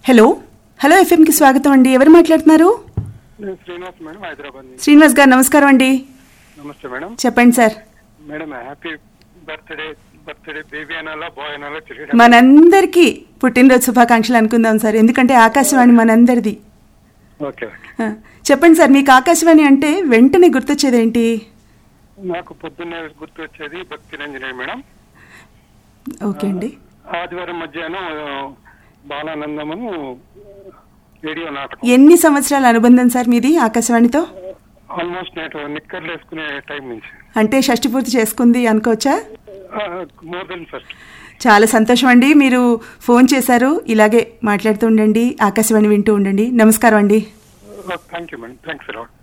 hello hello ఎఫ్ఎంకి స్వాగతం అండి ఎవరు మాట్లాడుతున్నారు నేను శ్రీనివాస్ మేడం హైదరాబాద్ నుంచి శ్రీనివాస్ గారు నమస్కారం అండి నమస్తే మేడం చెప్పండి sir madam happy birthday birthday baby అనాలా బాయ్ అనాలా తెలియడం మనందరికీ పుట్టినరోజు శుభాకాంక్షలు అనుకుందాం సార్ ఎందుకంటే ఆకాశవాణి మనందరిది ఓకే ఓకే ఆ, చెప్పండి సార్ మీకు ఆకాశవాణి అంటే వెంటనే గుర్తొచ్చేది ఏంటి నాకు పొద్దున్నే గుర్తు వచ్చేది భక్తి రంజనే మేడం ఓకే అండి ఆదివారం మధ్యాహ్నం ఆ, బాలానందమును రేడియో నాటకం ఎన్ని సంవత్సరాల అనుబంధం సార్ మీది ఆకాశవాణితో ఆల్మోస్ట్ నేను నిక్కర్లు వేసుకునే టైం నుంచి అంటే షష్టి పూర్తి చేసుకుంది అనుకోవచ్చా మోర్ దెన్ ఫస్ట్ చాలా సంతోషం అండి మీరు ఫోన్ చేశారు ఇలాగే మాట్లాడుతూ ఉండండి ఆకాశవాణి వింటూ ఉండండి నమస్కారం అండి thank you madam thanks allot